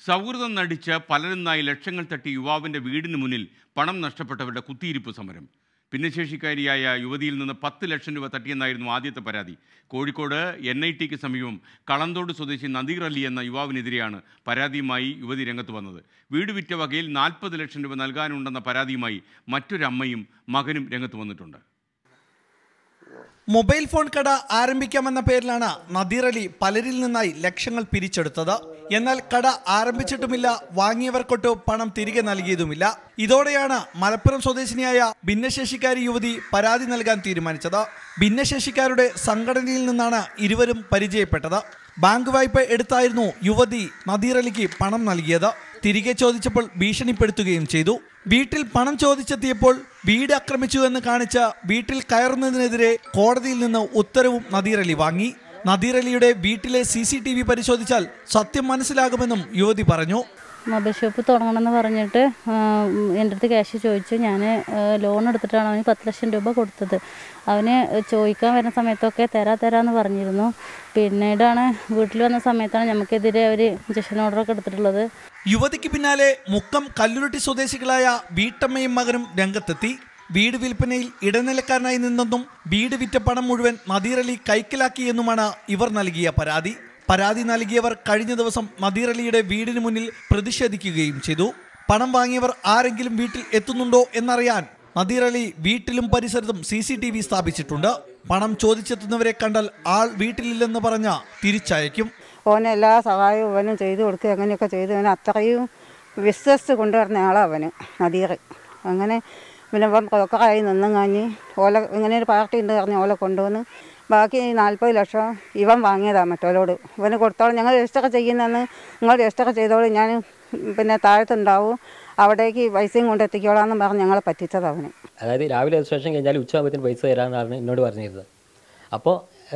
സൗഹൃദം നടിച്ച് പലരുന്നായി ലക്ഷങ്ങൾ തട്ടി യുവാവിൻ്റെ വീടിന് മുന്നിൽ പണം നഷ്ടപ്പെട്ടവരുടെ കുത്തിയിരിപ്പ് സമരം ഭിന്നശേഷിക്കാരിയായ യുവതിയിൽ നിന്ന് പത്ത് ലക്ഷം രൂപ തട്ടിയെന്നായിരുന്നു ആദ്യത്തെ പരാതി കോഴിക്കോട് എൻ ഐ ടിക്ക് സമീപം കളന്തോട് സ്വദേശി നദീർ അലി എന്ന യുവാവിനെതിരെയാണ് പരാതിയുമായി യുവതി രംഗത്ത് വന്നത് വീട് വിറ്റ വകയിൽ നാൽപ്പത് ലക്ഷം രൂപ നൽകാനുണ്ടെന്ന പരാതിയുമായി മറ്റൊരമ്മയും മകനും രംഗത്ത് വന്നിട്ടുണ്ട് മൊബൈൽ ഫോൺ കട ആരംഭിക്കാമെന്ന പേരിലാണ് നദീർ അലി പലരിൽ നിന്നായി ലക്ഷങ്ങൾ പിരിച്ചെടുത്തത് എന്നാൽ കട ആരംഭിച്ചിട്ടുമില്ല വാങ്ങിയവർക്കൊട്ട് പണം തിരികെ നൽകിയതുമില്ല ഇതോടെയാണ് മലപ്പുറം സ്വദേശിനിയായ ഭിന്നശേഷിക്കാരി യുവതി പരാതി നൽകാൻ തീരുമാനിച്ചത് ഭിന്നശേഷിക്കാരുടെ സംഘടനയിൽ നിന്നാണ് ഇരുവരും പരിചയപ്പെട്ടത് ബാങ്ക് വായ്പ എടുത്തായിരുന്നു യുവതി നദീർ അലിക്ക് പണം നൽകിയത് തിരികെ ചോദിച്ചപ്പോൾ ഭീഷണിപ്പെടുത്തുകയും ചെയ്തു വീട്ടിൽ പണം ചോദിച്ചെത്തിയപ്പോൾ വീട് ആക്രമിച്ചു എന്ന് കാണിച്ച് വീട്ടിൽ കയറുന്നതിനെതിരെ കോടതിയിൽ നിന്ന് ഉത്തരവും നദീർ അലി വാങ്ങി നദീർ അലിയുടെ വീട്ടിലെ സി സി ടി വി പരിശോധിച്ചാൽ സത്യം മനസ്സിലാകുമെന്നും യുവതി പറഞ്ഞു മൊബൈൽ ഷോപ്പ് തുടങ്ങണമെന്ന് പറഞ്ഞിട്ട് ആ, ഉം, എൻ്റെ അടുത്ത് ക്യാഷ് ചോദിച്ചു ഞാൻ ലോൺ എടുത്തിട്ടാണ് അവന് പത്ത് ലക്ഷം രൂപ കൊടുത്തത് അവന് ചോദിക്കാൻ വരുന്ന സമയത്തൊക്കെ തരാ തരാന്ന് പറഞ്ഞിരുന്നു പിന്നീടാണ് വീട്ടിൽ വന്ന സമയത്താണ് നമുക്കെതിരെ അവർ ഇഞ്ചക്ഷൻ ഓർഡറൊക്കെ എടുത്തിട്ടുള്ളത് യുവതിക്ക് പിന്നാലെ മുക്കം കല്ലുരുട്ടി സ്വദേശികളായ വീട്ടമ്മയും മകനും രംഗത്തെത്തി വീട് വിൽപ്പനയിൽ ഇടനിലക്കാരനായി നിന്നെന്നും വീട് വിറ്റ പണം മുഴുവൻ നദീർ അലി കൈക്കലാക്കിയെന്നുമാണ് ഇവർ നൽകിയ പരാതി പരാതി നൽകിയവർ കഴിഞ്ഞ ദിവസം നദീർ അലിയുടെ വീടിന് മുന്നിൽ പ്രതിഷേധിക്കുകയും ചെയ്തു പണം വാങ്ങിയവർ ആരെങ്കിലും വീട്ടിൽ എത്തുന്നുണ്ടോ എന്നറിയാൻ നദീർ അലി വീട്ടിലും പരിസരത്തും സി സി ടി വി സ്ഥാപിച്ചിട്ടുണ്ട് പണം ചോദിച്ചെത്തുന്നവരെ കണ്ടാൽ ആൾ വീട്ടിലില്ലെന്ന് പറഞ്ഞ തിരിച്ചയക്കും ഓന് എല്ലാ സഹായവും അവനും ചെയ്തു കൊടുക്കുക അങ്ങനെയൊക്കെ ചെയ്തു അവന് അത്രയും വിശ്വസിച്ച് കൊണ്ടുവരുന്ന ആളാണ് അവന് നദീർ അങ്ങനെ പിന്നെ ഇവൻ ബ്രോക്കറായി നിന്നും കഴിഞ്ഞ് ഓല ഇങ്ങനെ ഒരു പാർട്ടി ഉണ്ട് പറഞ്ഞ് ഓല കൊണ്ടുവന്ന് ബാക്കി നാൽപ്പത് ലക്ഷം ഇവൻ വാങ്ങിയതാണ് മറ്റോലോട് ഇവന് കൊടുത്തോളം ഞങ്ങൾ രജിസ്റ്റർ ചെയ്യുന്നതെന്ന് നിങ്ങൾ രജിസ്റ്റർ ചെയ്തോളൂ ഞാൻ പിന്നെ താഴത്തുണ്ടാവും അവിടേക്ക് പൈസയും കൊണ്ട് എത്തിക്കോളാമെന്ന് പറഞ്ഞ് ഞങ്ങളെ പറ്റിച്ചത് അവന് അതായത് രാവിലെ രജിസ്ട്രേഷൻ കഴിഞ്ഞാൽ ഉച്ചയാകുമ്പോഴത്തേന് പൈസ തരാമെന്നാണ് എന്നോട് പറഞ്ഞിരുന്നത് അപ്പോൾ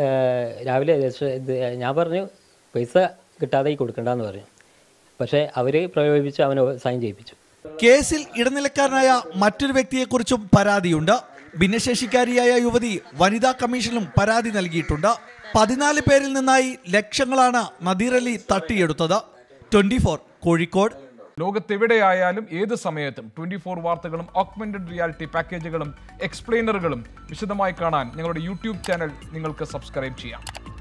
രാവിലെ രജിസ്ട്രേ ഇത് ഞാൻ പറഞ്ഞു പൈസ കിട്ടാതെ ഈ കൊടുക്കണ്ടെന്ന് പറഞ്ഞു പക്ഷേ അവർ പ്രലോഭിപ്പിച്ച് അവനെ സൈൻ ചെയ്യിപ്പിച്ചു കേസിൽ ഇടനിലക്കാരനായ മറ്റൊരു വ്യക്തിയെക്കുറിച്ചും പരാതിയുണ്ട് ഭിന്നശേഷിക്കാരിയായ യുവതി വനിതാ കമ്മീഷനിലും പരാതി നൽകിയിട്ടുണ്ട് പതിനാല് പേരിൽ നിന്നായി ലക്ഷങ്ങളാണ് നദീർ അലി തട്ടിയെടുത്തത് ട്വന്റി കോഴിക്കോട് ലോകത്തെവിടെയായാലും ഏത് സമയത്തും ട്വന്റി ഫോർ വാർത്തകളും ഓഗ്മെന്റഡ് റിയാലിറ്റി പാക്കേജുകളും എക്സ്പ്ലെയിനറുകളും വിശദമായി കാണാൻ ഞങ്ങളുടെ യൂട്യൂബ് ചാനൽ നിങ്ങൾക്ക് സബ്സ്ക്രൈബ് ചെയ്യാം